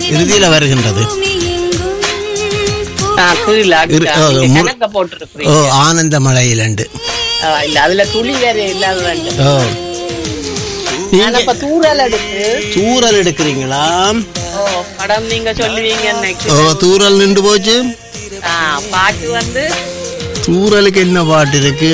இறுதியில வருகின்றது ஆ, கீழே இரு- அடிச்சா. ஓ, நீங்க முரு- கணக்க ஓ போட்டிருக்கிறீங்க ஆனந்த மலையிலண்டு ஆ, இல்ல அதுல துளி வேற இல்லாத வேண்டும் ஓ நான் நீங்க இப்ப தூரல் எடுத்து தூரல் எடுக்கிறீங்களா ஓ படம் நீங்க சொல்லுவீங்க ஓ தூரல் நின்று போச்சு பாட்டு வந்து தூரலுக்கு என்ன பாட்டு இருக்கு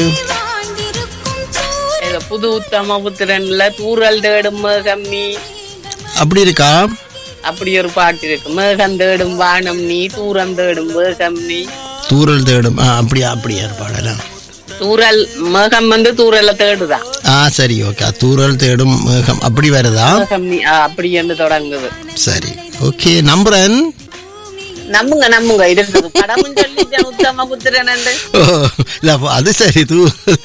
ஏதோ புது உத்தம புத்திரன்ல தூரல் தேடும் மேகம்மி அப்படி இருக்கா அப்படி ஒரு பாட்டு இருக்கு மேகம் தேடும் வானம் நீ தூரம் தேடும் மேகம் நீ தூரல் தேடும் ஆ, அப்படியா அப்படியா பாடலாம் தூரல் மேகம் வந்து தூரலை தேடுதான் ஆ சரி ஓகே தூரல் தேடும் மேகம் அப்படி வருதா மேகம் நீ ஆ, அப்படி என்று தொடங்குது சரி ஓகே நம்புறேன் நம்புங்க நம்புங்க இருக்குது படமும் சொல்லிட்டேன் உத்தம புத்திரன் ஓ இல்ல அப்ப அது சரி தூ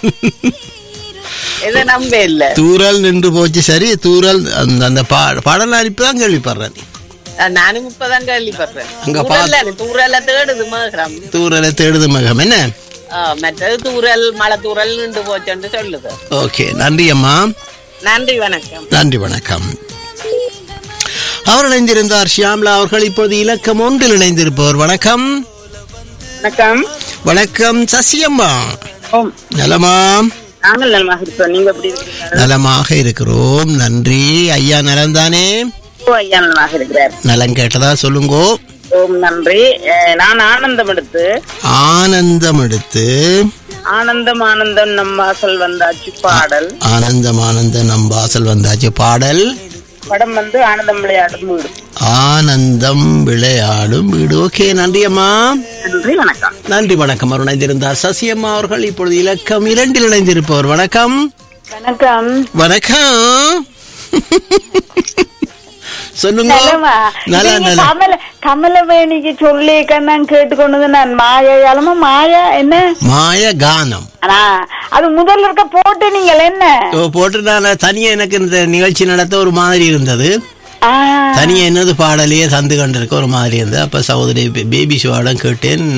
இதை நம்ப இல்ல தூரல் நின்று போச்சு சரி தூரல் அந்த அந்த பா பாடல் அனுப்பி தான் கேள்விப்படுறேன் ஆ, நானும் இப்பதான் கேள்விப்படுறேன் அங்க பா- தூரல்ல தூரலை தேடுது மேகம் தூரலை தேடுது மேகம் என்ன ஆ, மற்றது தூரல் மழை தூரல் நின்று போச்சுன்னு சொல்லுது ஓகே நன்றி அம்மா நன்றி வணக்கம் நன்றி வணக்கம் அவர் இணைந்திருந்தார் ஷியாம்லா அவர்கள் இப்போது இலக்கம் ஒன்றில் இணைந்திருப்பவர் வணக்கம் வணக்கம் வணக்கம் சசியம்மா ஓம் நலமா நாங்கள் நலமாக இருக்கோம் நீங்க எப்படி இருக்கீங்க நலமாக இருக்கிறோம் நன்றி ஐயா நலம்தானே ஓ, ஐயா நலமாக இருக்கிறார் நலம் கேட்டதா சொல்லுங்கோ ஓம் நன்றி அஹ், நான் ஆனந்தம் எடுத்து ஆனந்தம் எடுத்து ஆனந்தம் ஆனந்தம் நம் வாசல் வந்தாச்சு பாடல் ஆனந்தம் ஆனந்த நம் வாசல் வந்தாச்சு பாடல் படம் வந்து ஆனந்தம் விளையாடும் வீடு ஆனந்தம் விளையாடும் வீடு ஓகே நன்றி அம்மா நன்றி வணக்கம் நன்றி வணக்கம் அவர் இணைந்திருந்தார் சசியம்மா அவர்கள் இப்பொழுது இலக்கம் இரண்டில் இணைந்திருப்பவர் வணக்கம் வணக்கம் வணக்கம் சொல்லுங்க நலமா நல்லா நீங்க நல்லா கமல கமலவேணிக்கு சொல்லி நான் கேட்டுக்கொண்டது நான் மாயாலமா மாயா என்ன மாய கானம் ஆனா அது முதல்ல இருக்க போட்டு நீங்கள் என்ன ஓ, போட்டு நான் தனியா எனக்கு இந்த நிகழ்ச்சி நடத்த ஒரு மாதிரி இருந்தது ஆ, தனியா என்னது பாடலையே தந்து கண்டிருக்க ஒரு மாதிரி இருந்தது அப்ப சகோதரி பே- பேபி ஷோடம் கேட்டேன்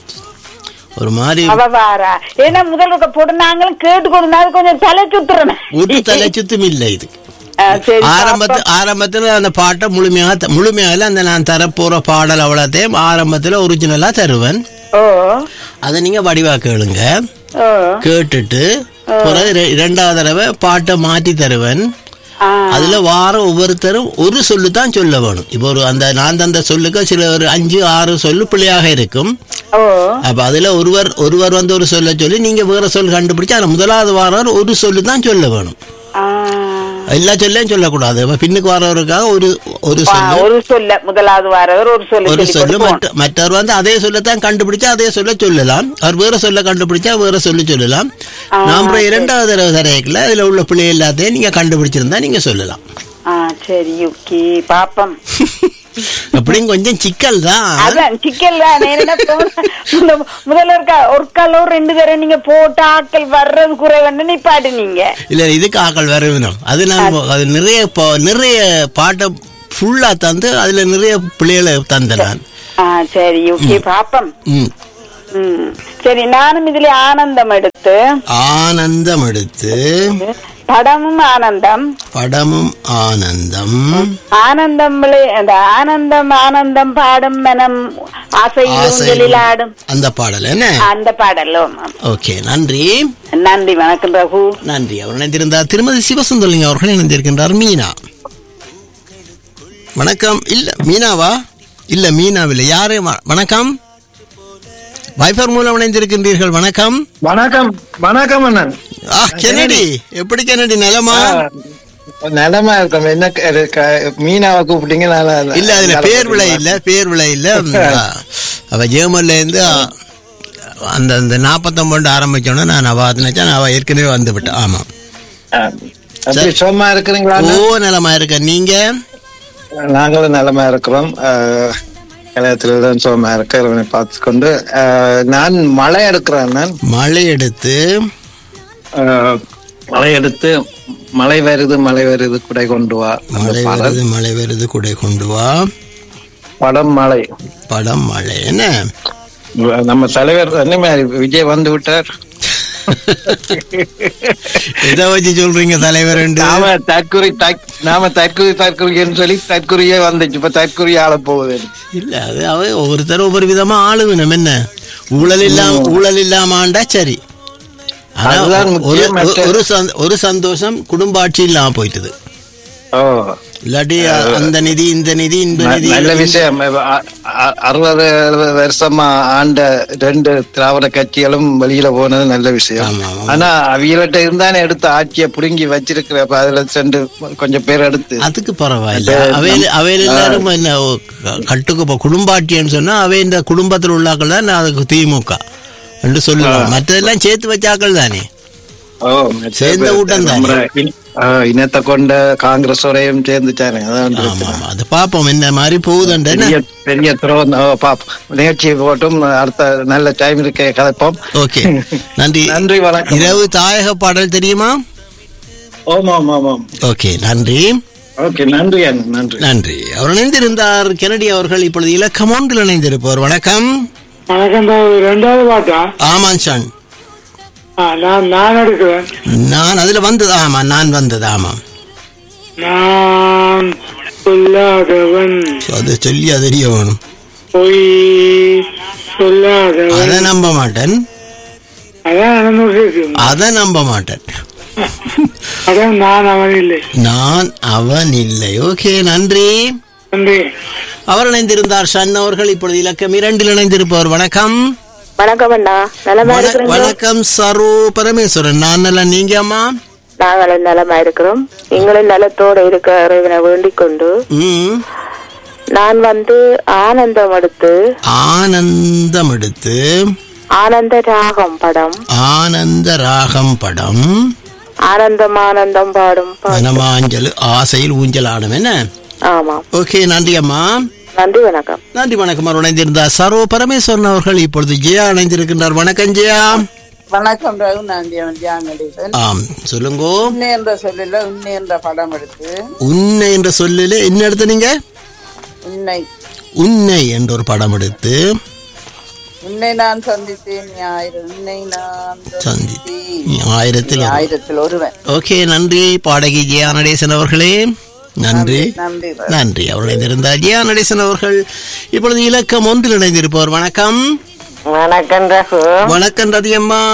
ஒரு மாதிரி அவ வாரா ஏன்னா முதல்ல இருக்க போட்டு நாங்களும் கேட்டுக்கொண்டு அது கொஞ்சம் தலை சுத்துறேன் ஒரு தலை சுத்தம் இல்லை இது ஆ, சரி ஆரம்பத்து ஆரம்பத்துல அந்த பாட்டை முழுமையாக த- முழுமையாக அந்த நான் தரப்போற பாடல் அவ்வளோத்தையும் ஆரம்பத்துல ஒரிஜினலா தருவேன் ஓ அதை நீங்க வடிவா கேளுங்க ஓ கேட்டுட்டு பிறகு ரெ- இரண்டாவது தடவை பாட்டை மாற்றி தருவேன் ஆ, அதுல வார ஒவ்வொருத்தரும் ஒரு சொல்லு தான் சொல்ல வேணும் இப்போ ஒரு அந்த நான் தந்த சொல்லுக்கு சில ஒரு அஞ்சு ஆறு சொல்லு பிள்ளையாக இருக்கும் ஓ அப்ப அதுல ஒருவர் ஒருவர் வந்து ஒரு சொல்ல சொல்லி நீங்க வேற சொல் கண்டுபிடிச்சு அந்த முதலாவது வாரம் ஒரு சொல்லு தான் சொல்ல வேணும் ஆ. எல்லா சொல்லையும் சொல்லக்கூடாது அப்ப பின்னுக்கு வரவருக்காக ஒரு ஒரு ஆ, சொல்லு ஒரு சொல்ல முதலாவது வாரவர் ஒரு சொல்ல ஒரு சொல்லி சொல்லு கொடுப்போம். மற்ற- மற்றவர் வந்து அதே சொல்லத்தான் கண்டுபிடிச்சா அதே சொல்ல சொல்லலாம் அவர் வேற சொல்ல கண்டுபிடிச்சா வேற சொல்லி சொல்லலாம் நான் அப்புறம் இரண்டாவது தடவை தரையில அதுல உள்ள பிள்ளை எல்லாத்தையும் நீங்க கண்டுபிடிச்சிருந்தா நீங்க சொல்லலாம் ஆ சரி ஓகே பாப்பம் அப்படியும் கொஞ்சம் சிக்கல் தான் அதான் சிக்கல் தான் என்ன போன- முத- முதல்ல இருக்க ஒரு கலோ ரெண்டு தடவை நீங்க போட்டு ஆட்கள் வர்றது குறைவன்னு நிப்பாட்டு நீங்க இல்ல இதுக்கு ஆக்கள் வரவேணும் அது நான் அது நிறைய பா- நிறைய பாட்டை ஃபுல்லா தந்து அதுல நிறைய பிள்ளைகளை தந்தேன் நான் ஆ சரி ஓகே பாப்பம் ம். ம் சரி நானும் இதுல ஆனந்தம் எடுத்து ஆனந்தம் எடுத்து படமும் ஆனந்தம் படமும் ஆனந்தம் ஆனந்தம் விளை- அந்த ஆனந்தம் ஆனந்தம் பாடும் மனம் ஆசை ஆசை ஊஞ்சலில் ஆடும் அந்த பாடல் என்ன அந்த பாடலும் ஓகே நன்றி நன்றி வணக்கம் ரகு நன்றி அவர் இணைந்திருந்தார் திருமதி சிவசுந்தலிங்க அவர்கள் இணைந்திருக்கின்றார் மீனா வணக்கம் இல்ல மீனாவா இல்ல மீனாவில்லை யாரு வ- வணக்கம் வைஃபர் மூலம் இணைந்திருக்கின்றீர்கள் வணக்கம் வணக்கம் வணக்கம் அண்ணன் ஆ கெனடி எப்படி கெனடி நலமா நிலமா இருக்கும் என்ன க- க- மீனாவை கூப்பிட்டீங்க நல்லா இல்ல அதுல பேர் விலை இல்ல பேர் விலை இல்ல ம், ஆ, அவ ஜேமல்ல இருந்து ஆ, அந்த அந்த நாற்பத்தொம்பது ஆரம்பிச்சோன்னா நான் அவ நினைச்சா நான் அவ ஏற்கனவே வந்து விட்டேன் ஆமா ஆ, அப்படி சும்மா இருக்கிறீங்களா ஓ அண்ணன்? நலமா இருக்க நீங்க நாங்களும் நிலமா இருக்கிறோம் கல்யாணத்துல சும்மா இருக்கிறவனை பார்த்து கொண்டு ஆ, நான் மழை எடுக்கிறேன் அண்ணன் மழை எடுத்து ஆ, மழை எடுத்து மழை வருது மழை வருது குடை கொண்டு வா அந்த மழை பாடல். வருது மழை வருது குடை கொண்டு வா படம் மழை படம் மழை என்ன நம்ம தலைவர் என்ன மாதிரி விஜய் வந்து விட்டார் எதை வச்சு சொல்றீங்க தலைவர் நாம தற்குறி தக்- நாம தற்குறி தற்குறின்னு சொல்லி தற்குறியே வந்துச்சு இப்ப தற்குறி ஆள போகுது இல்ல அது அவ ஒவ்வொருத்தரும் ஒவ்வொரு விதமா ஆளுவினம் என்ன ஊழல் இல்லாம ஊழல் இல்லாம ஆண்டா சரி ஆனா அதுதான் ஒரு முக்கியம். மற்ற- ஒரு சந்த- ஒரு சந்தோஷம் குடும்ப ஆட்சி இல்லாம போயிட்டுது ஓ இல்லாட்டி அந்த நிதி இந்த நிதி இந்த ந- நிதி நல்ல விஷயம் அ- அ- அறுபது எழுபது வருஷமா ஆண்ட ரெண்டு திராவிட கட்சிகளும் வெளியில போனது நல்ல விஷயம் ஆமா, ஆமா. ஆனா அவியல்கிட்ட இருந்தானே எடுத்து ஆட்சியை புடுங்கி வச்சிருக்கிறப்ப அதுல சென்று கொஞ்சம் பேர் எடுத்து அதுக்கு பரவாயில்ல அது- அவையில் அவையில் எல்லாரும் என்ன ஓ, க- கட்டுக்கு போ- குடும்பாட்டியன்னு சொன்னா அவை இந்த குடும்பத்தில் உள்ளாக்கள் தான் அதுக்கு திமுக என்று சொல்லுவாங்க மற்றதெல்லாம் சேர்த்து வச்சாக்கள் தானே ஓ சேர்ந்த கூட்டம் தானே. நம்ம இன- ஆ, இனத்தை கொண்ட காங்கிரஸோடையும் சேர்ந்துட்டானே அதான் ஆமா பிரச்சனை. ஆமா அது பாப்போம் என்ன மாதிரி போகுதுண்டு என்ன பெரிய பெரிய துரோகம் ஓ, பாப்போம் நிகழ்ச்சி போட்டும் அடுத்த நல்ல டைம் இருக்க கதைப்போம் ஓகே நன்றி நன்றி வணக்கம் இரவு தாயக பாடல் தெரியுமா ஓம் ஓம் ஓம் ஓம் ஓகே நன்றி ஓகே நன்றி அண்ணா நன்றி நன்றி அவர் இணைந்திருந்தார் கெனடி அவர்கள் இப்பொழுது இலக்கம் ஒன்றில் இணைந்திருப்பவர் வணக்கம் வணக்கம் பாபு. ரெண்டாவது பாட்டா ஆமாம் ஷான் ஆ, நான் நான் எடுக்கிறேன் நான் அதுல வந்தது ஆமா நான் வந்தது ஆமாம் நான் சொல்லாதவன் அது சொல்லி அது தெரிய வேணும் பொய் சொல்லாதவன் அதை நம்ப மாட்டேன் அதான் நடந்துருக்கு அதை நம்ப மாட்டேன் அதான் நான் அவன் இல்லை நான் அவன் இல்லை ஓகே நன்றி நன்றி அவர் இணைந்திருந்தார் ஷன் அவர்கள் இப்பொழுது இலக்கம் இரண்டில் இணைந்திருப்பவர் வணக்கம் வணக்கம் அண்ணா நலமா வண- இருக்கிறீங்களா வணக்கம் சரு பரமேஸ்வரன் நான் நல்லா நீங்க அம்மா நாங்களும் நலமா இருக்கிறோம் நீங்களும் நலத்தோட இருக்க இறைவனை வேண்டிக் கொண்டு ம் நான் வந்து ஆனந்தம் எடுத்து ஆனந்தம் எடுத்து ஆனந்த ராகம் படம் ஆனந்த ராகம் படம் ஆனந்தம் ஆனந்தம் பாடும் பா- மனமாஞ்சல் ஆசையில் ஊஞ்சல் ஆடும் என்ன ஆமாம் ஓகே நன்றி அம்மா நன்றி வணக்கம் நன்றி வணக்கம் அவர் இணைந்திருந்தார் சரோ பரமேஸ்வரன் அவர்கள் இப்பொழுது ஜெயா இணைந்திருக்கின்றார் வணக்கம் ஜெயா வணக்கம் ரகு நான் தியான் நடேசன் ஆம் சொல்லுங்கோ உன்னை என்ற சொல்லில உன்னை என்ற படம் எடுத்து உன்னை என்ற சொல்லில என்ன எடுத்து நீங்க உன்னை உன்னை என்ற ஒரு படம் எடுத்து உன்னை நான் சந்தித்தேன் ஞாயிறு உன்னை நான் சந்தி சந்தித்தேன் ஆயிரத்தில் ஒரு- ஆயிரத்தில் ஒருவன் ஓகே நன்றி பாடகி ஜெயா நடேசன் அவர்களே நன்றி நன்றி ரகு. நன்றி அவர் இணைந்திருந்தார் ஜெயா நடேசன் அவர்கள் இப்பொழுது இலக்கம் ஒன்றில் இணைந்திருப்பவர் வணக்கம் வணக்கம் ரகு வணக்கம் ரதி அம்மா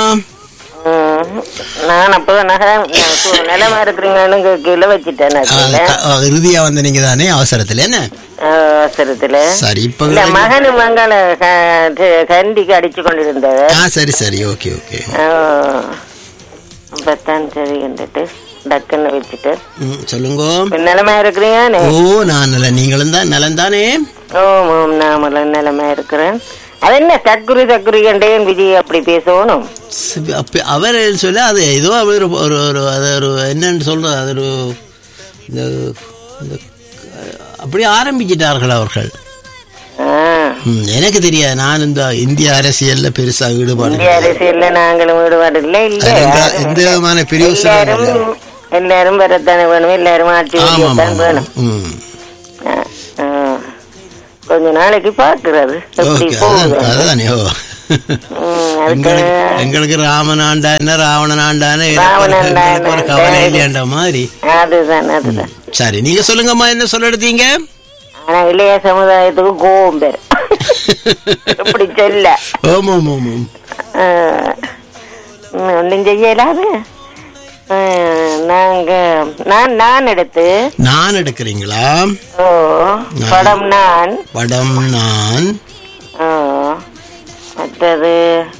நான் அப்போ நிலமா இருக்கிறீங்கன்னு கீழே வச்சுட்டேன் ஆ, க- ஆ, இறுதியா வந்த நீங்க தானே அவசரத்துல என்ன அவசரத்துல சரி இப்ப இல்ல மகனு மங்கள கண்டிக்கு அடிச்சு கொண்டிருந்தவர் ஆ சரி சரி ஓகே ஓகே அப்பத்தான் சரி கண்டுட்டு டக்குன்னு வச்சுட்டு ம், சொல்லுங்க இப்ப நிலமா இருக்கிறீங்க ஓ நான் நல்ல நீங்களும் தான் நலம் தானே ஓம் ஓம் நாமளும் நிலமா இருக்கிறேன் அது என்ன தக்குரி தக்குரி கண்டேன் விஜய் அப்படி பேசணும் சரி, அப்ப அவர் சொல்ல அது ஏதோ அவர் ஒரு ஒரு அது ஒரு என்னன்னு சொல்றது அது ஒரு இந்த இந்த, அப்படி ஆரம்பிச்சிட்டார்கள் அவர்கள் ஆ, ம், எனக்கு தெரியாது நான் இந்த இந்திய அரசியல்ல பெருசா ஈடுபாடு இந்திய அரசியல்ல நாங்களும் ஈடுபாடு இல்லை இல்ல அது எந்த- எந்த விதமான பிரிவு எல்லாரும் எல்லாரும் வரத்தானே வேணும் எல்லாரும் ஆட்சி ஆமா தான் வேணும் ம் ஆ, ஆ. கொஞ்ச நாளைக்கு பாக்குறது எப்படி ஓகே போகுது அதான் அதுதானே ஓ ம், அதுக்கு எங்களுக்கு எங்களுக்கு ராமன் ஆண்டா என்ன ராவணன் ஆண்டான ராவணன் ஆண்டான ஒரு கவலை இல்லையாண்ட மாதிரி அதுதான் அதுதான் சரி நீங்க சொல்லுங்கம்மா என்ன சொல்ல எடுத்தீங்க ஆனா இளைய சமுதாயத்துக்கு கோபம் பெறும் எப்படி சொல்ல ஓம் ஓம் ஓம் ஓம் ஆஹ், ம், ஒண்ணும் செய்யலாது ஆஹ், நாங்க நான் நான் எடுத்து நான் எடுக்கிறீங்களா ஓ படம் நான் படம் நான் ஓ மற்றது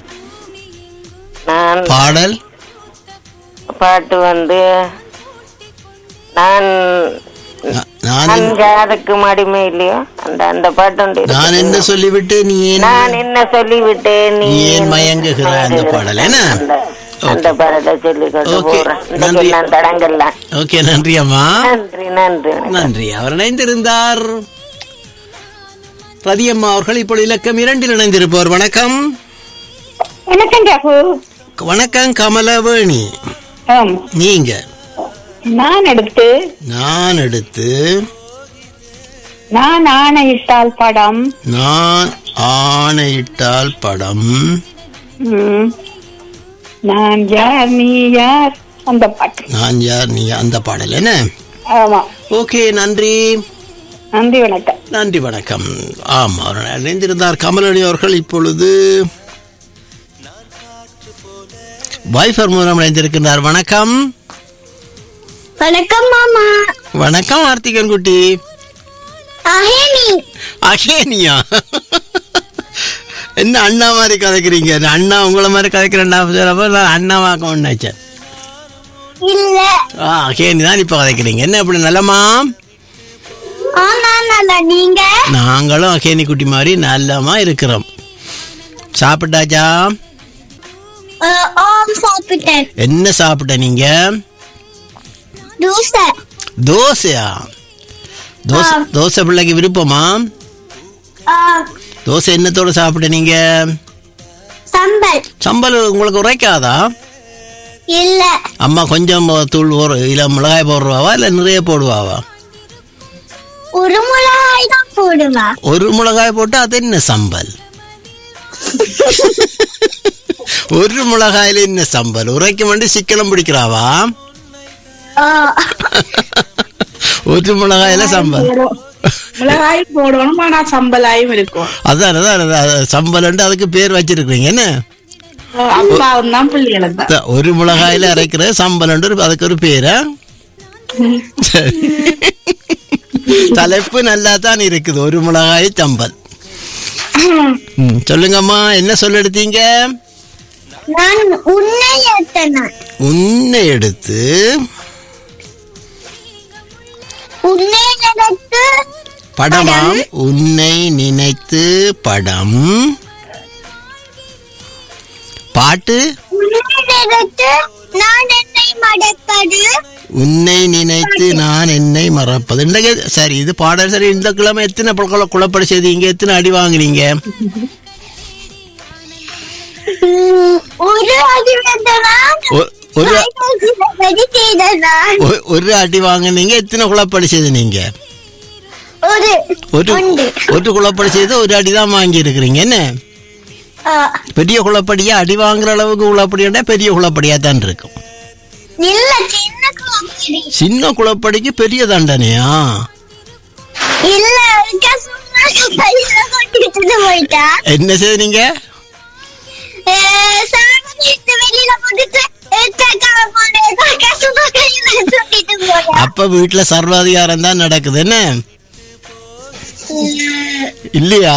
நான் பாடல் பாட்டு வந்து நான் நா- நான் நான் ஜாதுக்கு மடிமை இல்லையோ அந்த அந்த பாட்டு உண்டு இருக்கு. நான் என்ன சொல்லிவிட்டு நீ ஏன் நான் என்ன சொல்லிவிட்டேன் நீ நீ ஏன் மயங்குகிற அந்த பாடல் என்ன அந்த- அந்த பாடலை சொல்லி கொண்டு Okay. போறேன் நன்றி. இந்த நான் தடங்கல்லாம் ஓகே நன்றி அம்மா நன்றி நன்றி வணக்கம். நன்றி அவர் இணைந்திருந்தார் ரதியம்மா அவர்கள் இப்பொழுது இலக்கம் இரண்டில் இணைந்திருப்பவர் வணக்கம் வணக்கம் ராகு வணக்கம் கமலவேணி ஆம் நீங்க நான் எடுத்து நான் எடுத்து நான் ஆணையிட்டால் படம் நான் ஆணையிட்டால் படம் ம், நான் யார் நீ யார் அந்த பாட்டு நான் யார் நீ அந்த பாடல் என்ன ஆமா ஓகே நன்றி நன்றி வணக்கம் நன்றி வணக்கம் ஆமா அவர் இணைந்திருந்தார் கமலணி அவர்கள் இப்பொழுது வைஃபர் மூலம் இணைந்திருக்கின்றார் வணக்கம் வணக்கம் மாமா வணக்கம் ஆர்த்திகன் குட்டி அஹேனி அகேனியா என்ன அண்ணா மாதிரி கதைக்கிறீங்க நான் அண்ணா உங்களை மாதிரி கதைக்கிறேன்டா சொல்றப்ப நான் அண்ணாவாக்க ஒன்னாச்சேன் இல்ல ஆ அகேனி தான் இப்போ கதைக்கிறீங்க என்ன இப்படி நல்லமா ஆனா நல்ல நீங்க நாங்களும் அகேனி குட்டி மாதிரி நல்லமா இருக்கிறோம் சாப்பிட்டாச்சா அஹ், ஆம் சாப்பிட்டேன் என்ன சாப்பிட்ட நீங்க தோசை தோசையா தோசை தோசை பிள்ளைக்கு விருப்பமா அஹ், தோசை என்னத்தோட சாப்பிட்ட நீங்க சம்பல் சம்பல் உங்களுக்கு உரைக்காதா இல்ல அம்மா கொஞ்சம் தூள் ஒரு இல்லை மிளகாய் போடுவாவா இல்லை நிறைய போடுவாவா ஒரு மிளகாய் தான் போடுவா ஒரு மிளகாய் போட்டு அது என்ன சம்பல் ஒரு மிளகாயில என்ன சம்பல் உரைக்க வேண்டி சிக்கனம் பிடிக்கிறாவா அஹ், ஒரு மிளகாயில சம்பல் மிளகாய் போடணும் ஆனா சம்பலாயும் இருக்கும் அதான் அதான் அதான் சம்பல்ன்ட்டு அதுக்கு பேர் வச்சிருக்கீங்க என்ன அப்பாவும் தான் பிள்ளைகளும் தான் அதான், ஒரு மிளகாயில அரைக்கிற சம்பல்ன்ட்டு ஒரு- அதுக்கு ஒரு பேரா சரி. தலைப்பு நல்லா தான் இருக்குது ஒரு மிளகாய் சம்பல் ம், சொல்லுங்கம்மா என்ன சொல்ல எடுத்தீங்க நான் உன்னை எடுத்தேன் உன்னை எடுத்து உன்னை எடுத்து படமாம் உன்னை நினைத்து படம் பாட்டு உன்னை எடுத்து நான் என்னை மடப்பது உன்னை நினைத்து நான் என்னை மறப்பது இன்றைக்கு சரி இது பாடல் சரி இந்த கிழமை எத்தனை பழக்கம் குழப்படி செய்தீங்க எத்தனை அடி வாங்குனீங்க உம், ஒரு அடி நான் ஒ- ஒரு சரி செய்ததான் ஒ- ஒரு அடி வாங்குனீங்க எத்தனை குழப்படி செய்து நீங்க ஒரு ஒரு ஒன்று ஒரு குழப்படி செய்து ஒரு அடி தான் வாங்கி இருக்கிறீங்க என்ன அஹ், பெரிய குழப்படியா அடி வாங்குற அளவுக்கு குழப்படியா பெரிய குழப்படியா தான் இருக்கும் இல்ல சின்ன குழப்படி சின்ன குழப்படிக்கு பெரிய தண்டனையா இல்ல ஒருக்கா சும்மா கையில கொட்டிட்டு போயிட்டா என்ன செய்தீங்க அஹ், சாணம் எடுத்து வெளியில போட்டுட்டு எடுத்தாக்காம போனேன். காக்கா சும்மா கையில தூக்கிட்டு போறா. அப்ப வீட்டுல சர்வாதிகாரம் தான் நடக்குது என்ன உம், இல்லையா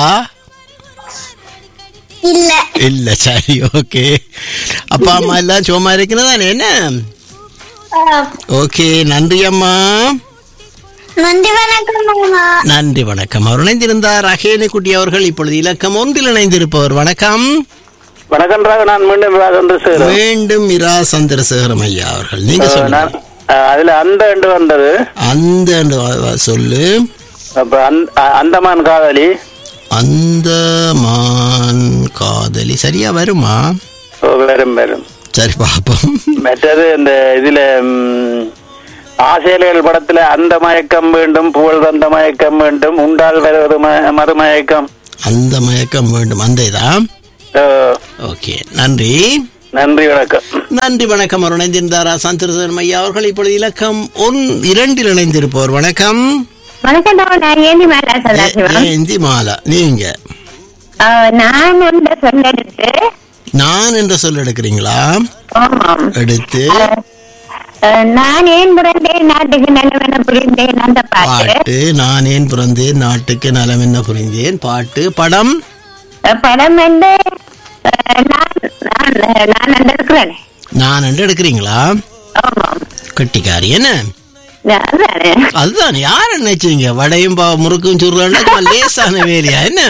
இல்ல இல்ல சரி ஓகே அப்பா அம்மா எல்லாம் சும்மா இருக்கிறதானே என்ன அஹ், ஓகே நன்றி அம்மா நன்றி வணக்கம் மாமா நன்றி வணக்கம் அவர் இணைந்திருந்தார் அகேனி குட்டி அவர்கள் இப்பொழுது இலக்கம் ஒன்றில் இணைந்திருப்பவர் வணக்கம் வணக்கம் ராக நான் மீண்டும் சந்திரசேகரன் மீண்டும் இரா சந்திரசேகரம் ஐயா அவர்கள் நீங்க நான் சொல்லுங்க அஹ், அதுல அந்த ரெண்டு வந்தது அந்த அந்த வ- வ- சொல்லு அப்ப அந்த- அ- அந்தமான் காதலி அந்த மான் காதலி சரியா வருமா ஓ, வரும் வரும் சரி பாப்போம் மற்றது இந்த இதுல ம், ஆசையலைகள் படத்துல அந்த மயக்கம் வேண்டும் புகழ் வந்த மயக்கம் வேண்டும் உண்டால் வருவது ம- மறுமயக்கம் அந்த மயக்கம் வேண்டும் அந்த இதா ஓ, ஓகே நன்றி நன்றி வணக்கம் நன்றி வணக்கம் அவர் இணைந்திருந்தாரா சந்திரசேகரம் ஐயா அவர்கள் இப்பொழுது இலக்கம் ஒன் இரண்டில் இணைந்திருப்பவர் வணக்கம் வணக்கம் நான் ஏந்தி மேல ஏ- ஏந்தி மாலா நீங்க நான் ஒன்று சொல்லெடுத்து நான் என்ற சொல் எடுக்கிறீங்களா ஆமாம் எடுத்து அஹ், நான் ஏன் பிறந்தேன் நாட்டுக்கு நல்லவன புரிந்தேன் அந்த பாட்டு பாட்டு நான் ஏன் பிறந்தேன் நாட்டுக்கு நலம் என்ன புரிந்தேன் பாட்டு படம் அஹ், படம் வந்து அஹ், நான் நான் நான் அந்த இருக்கிறேன் நான் என்று எடுக்கிறீங்களா ஆமாம் கட்டிக்காரி என்ன அதானே அதுதான் யார் நினைச்சீங்க வடையும் பா முறுக்கும் சுருளா லேசான வேலையா என்ன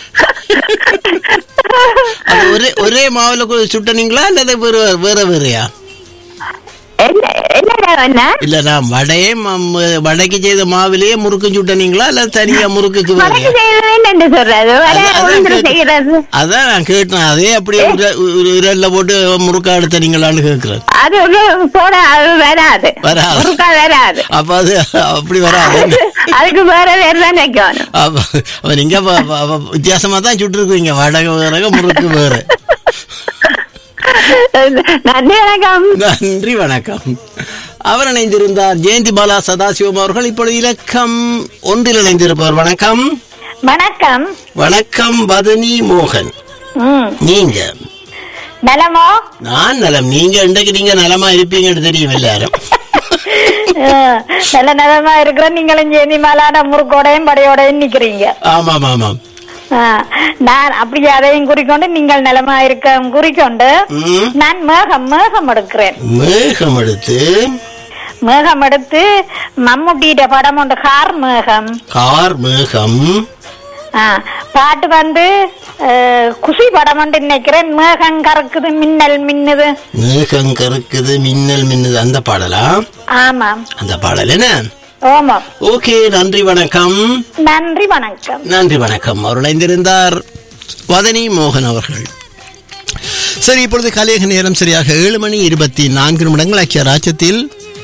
அது ஒரே ஒரே மாவுல கு- சுட்டனீங்களா அல்லது வேற வேற வேறையா என்ன என்னடா அண்ணா இல்ல நான் வடையே ம- வடைக்கு செய்த மாவிலேயே முறுக்கும் சுட்டனீங்களா இல்ல தனியா முறுக்குக்கு வடக்கு வேறையா செய்யறது என்று சொல்றது வட அதான் அதான் ஒன்று கேட்டேன். செய்யறது அதான் நான் கேட்டேன் அதே அப்படியே உர- உர- உரல்ல போட்டு முறுக்கா எடுத்தனீங்களான்னு கேட்கிறேன் அது ஒரு போட அது வராது வராது. முறுக்கா வராது அப்ப அது அப்படி வராது அதுக்கு வேற வேற தான் வைக்கணும் அப்ப அப்ப நீங்க அப்ப- அப்ப- அப்ப வித்தியாசமா தான் சுட்டுருக்கீங்க வடை வேற முறுக்கு வேற நன்றி வணக்கம் நன்றி வணக்கம் அவர் இணைந்திருந்தார் ஜெயந்தி பாலா சதாசிவம் அவர்கள் இப்பொழுது இலக்கம் ஒன்றில் இணைந்திருப்பவர் வணக்கம் வணக்கம் வணக்கம் வதனி மோகன் ம் நீங்க நலமோ நான் நலம் நீங்க இன்றைக்கு நீங்க நலமா இருப்பீங்கன்னு தெரியும் எல்லாரும் அஹ், நல்ல நலமா இருக்கிற நீங்களும் ஜெயந்தி மாலான முறுக்கோடையும் படையோடையும் நிக்கிறீங்க ஆமாம் ஆமாம் அஹ், நான் அப்படி அதையும் குறிக்கொண்டு நீங்கள் நலமா இருக்க குறிக்கொண்டு ம். நான் மேகம் மேகம் எடுக்கிறேன் மேகம் எடுத்து மேகம் எடுத்து மம்முட்டியிட படம் உண்டு கார் மேகம் கார் மேகம் ஆ, பாட்டு வந்து அஹ், குஷி படம் உண்டு நினைக்கிறேன் மேகம் கறக்குது மின்னல் மின்னுது மேகம் கருக்குது மின்னல் மின்னுது அந்த பாடலா ஆமாம் அந்த பாடல் என்ன ஆமாம் ஓகே நன்றி வணக்கம் நன்றி வணக்கம் நன்றி வணக்கம் அவர் இணைந்திருந்தார் வதனி மோகன் அவர்கள் சரி இப்பொழுது கலையக நேரம் சரியாக ஏழு மணி இருபத்தி நான்கு நிமிடங்கள் ஐக்கிய ராஜ்யத்தில்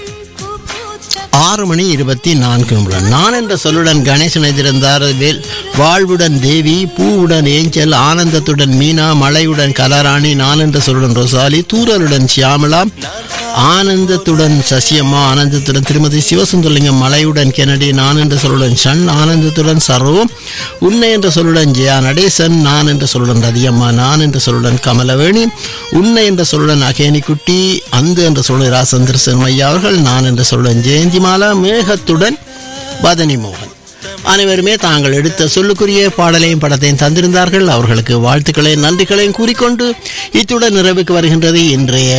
ஆறு மணி இருபத்தி நான்கு நிமிடம் நான் என்ற சொல்லுடன் கணேசன் எதிர்ந்தார் வேல் வாழ்வுடன் தேவி பூவுடன் ஏஞ்சல் ஆனந்தத்துடன் மீனா மலையுடன் கலாராணி நான் என்ற சொல்லுடன் ரொசாலி தூரலுடன் சியாமலா ஆனந்தத்துடன் சசியம்மா ஆனந்தத்துடன் திருமதி சிவசுந்தரலிங்கம் மலையுடன் கெனடி நான் என்ற சொல்லுடன் ஷண் ஆனந்தத்துடன் சரோ உன்னை என்ற சொல்லுடன் ஜெயா நடேசன் நான் என்ற சொல்லுடன் ரதியம்மா நான் என்ற சொல்லுடன் கமலவேணி உன்னை என்ற சொல்லுடன் அகேனிக்குட்டி அந்த என்ற சொல்லுடன் ராசந்திரசன் ஐயா அவர்கள் நான் என்ற சொல்லுடன் ஜெயந்திமாலா மேகத்துடன் பதனி மோகன் அனைவருமே தாங்கள் எடுத்த சொல்லுக்குரிய பாடலையும் படத்தையும் தந்திருந்தார்கள் அவர்களுக்கு வாழ்த்துக்களையும் நன்றிகளையும் கூறிக்கொண்டு இத்துடன் நிறைவுக்கு வருகின்றது இன்றைய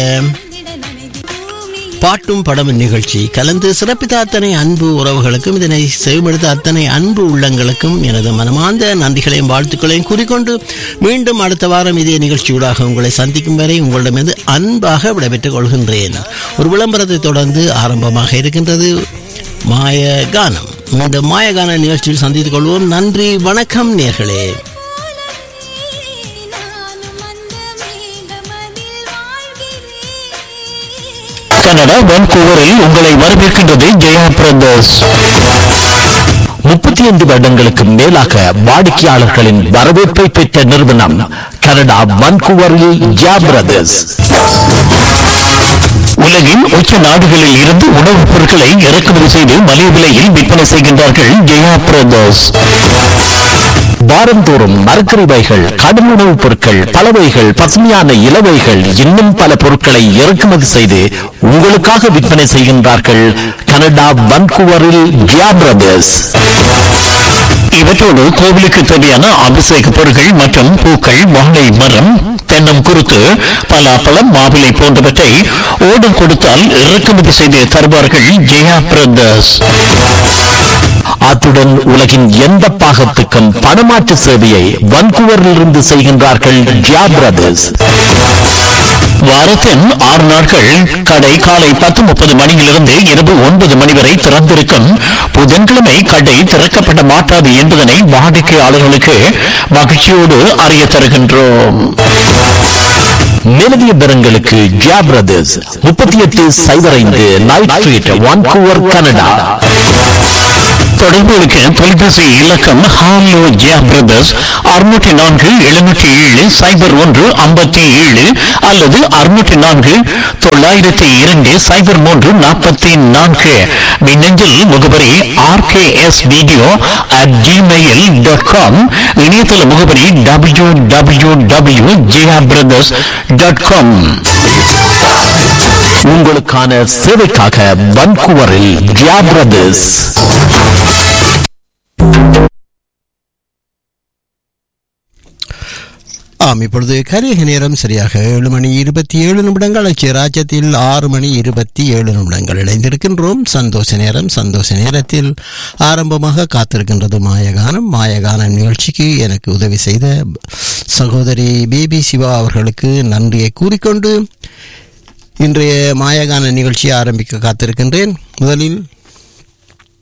பாட்டும் படமும் நிகழ்ச்சி கலந்து சிறப்பித்த அத்தனை அன்பு உறவுகளுக்கும் இதனை செவிமடுத்த அத்தனை அன்பு உள்ளங்களுக்கும் எனது மனமார்ந்த நன்றிகளையும் வாழ்த்துக்களையும் கூறிக்கொண்டு மீண்டும் அடுத்த வாரம் இதே நிகழ்ச்சியூடாக உங்களை சந்திக்கும் வரை உங்களிடமிருந்து அன்பாக விடைபெற்றுக் கொள்கின்றேன் ஒரு விளம்பரத்தை தொடர்ந்து ஆரம்பமாக இருக்கின்றது மாய கானம் இந்த மாயகான நிகழ்ச்சியில் சந்தித்துக் கொள்வோம் நன்றி வணக்கம் நேர்களே கனடா வான்கூவரில் உங்களை வரவேற்கின்றது ஜெயா பிரதர்ஸ் முப்பத்தி ஐந்து வருடங்களுக்கு மேலாக வாடிக்கையாளர்களின் வரவேற்பை பெற்ற நிறுவனம் கனடா வான்கூவரில் ஜெயா பிரதர்ஸ் உலகின் உச்ச நாடுகளில் இருந்து உணவுப் பொருட்களை இறக்குமதி செய்து மலிவு விலையில் விற்பனை செய்கின்றார்கள் ஜெயா பிரதர்ஸ் வாரந்தோறும் மரக்கறிவைகள் கடும் உணவுப் பொருட்கள் பலவைகள் பசுமையான இலவைகள் இன்னும் பல பொருட்களை இறக்குமதி செய்து உங்களுக்காக விற்பனை செய்கின்றார்கள் கனடா வன்கூவரில் ஜியா பிரதர்ஸ் இவற்றோடு கோவிலுக்கு தேவையான அபிஷேக பொருட்கள் மற்றும் பூக்கள் வாழை மரம் தென்னம் குருத்து பலாப்பழம் மாவிலை போன்றவற்றை ஓடம் கொடுத்தால் இறக்குமதி செய்து தருவார்கள் ஜெயா பிரதர்ஸ் அத்துடன் உலகின் எந்த பாகத்துக்கும் பணமாற்று சேவையை வன்கூவரில் இருந்து செய்கின்றார்கள் ஜியா பிரதர்ஸ் வாரத்தின் ஆறு நாட்கள் கடை காலை பத்து முப்பது மணியிலிருந்து இரவு ஒன்பது மணி வரை திறந்திருக்கும் புதன்கிழமை கடை திறக்கப்பட மாட்டாது என்பதனை வாடிக்கையாளர்களுக்கு மகிழ்ச்சியோடு அறிய தருகின்றோம் மேலதிக பெறங்களுக்கு ஜியா பிரதர்ஸ் முப்பத்தி எட்டு சைபர் ஐந்து நைட் ஸ்ட்ரீட் வான்கூவர் கனடா தொடர்புகளுக்கு தொலைபேசி இலக்கம் ஹாலோ ஜியா பிரதர்ஸ் அறுநூற்றி நான்கு எழுநூற்றி ஏழு சைபர் ஒன்று ஐம்பத்தி ஏழு அல்லது அறுநூற்றி நான்கு தொள்ளாயிரத்தி இரண்டு சைபர் மூன்று நாற்பத்தி நான்கு மின்னஞ்சல் முகவரி RKS video at Gmail dot com இணையதள முகவரி W W W Jia brothers dot com உங்களுக்கான சேவைக்காக வன்கூவரில் ஜியா பிரதர்ஸ் ஆம் இப்பொழுது கரியக நேரம் சரியாக ஏழு மணி இருபத்தி ஏழு நிமிடங்கள் ஐக்கிய ராஜ்யத்தில் ஆறு மணி இருபத்தி ஏழு நிமிடங்கள் இணைந்திருக்கின்றோம் சந்தோஷ நேரம் சந்தோஷ நேரத்தில் ஆரம்பமாக காத்திருக்கின்றது மாயகானம் மாயகானம் நிகழ்ச்சிக்கு எனக்கு உதவி செய்த சகோதரி பேபி சிவா அவர்களுக்கு நன்றியை கூறிக்கொண்டு இன்றைய மாயகான நிகழ்ச்சியை ஆரம்பிக்க காத்திருக்கின்றேன் முதலில்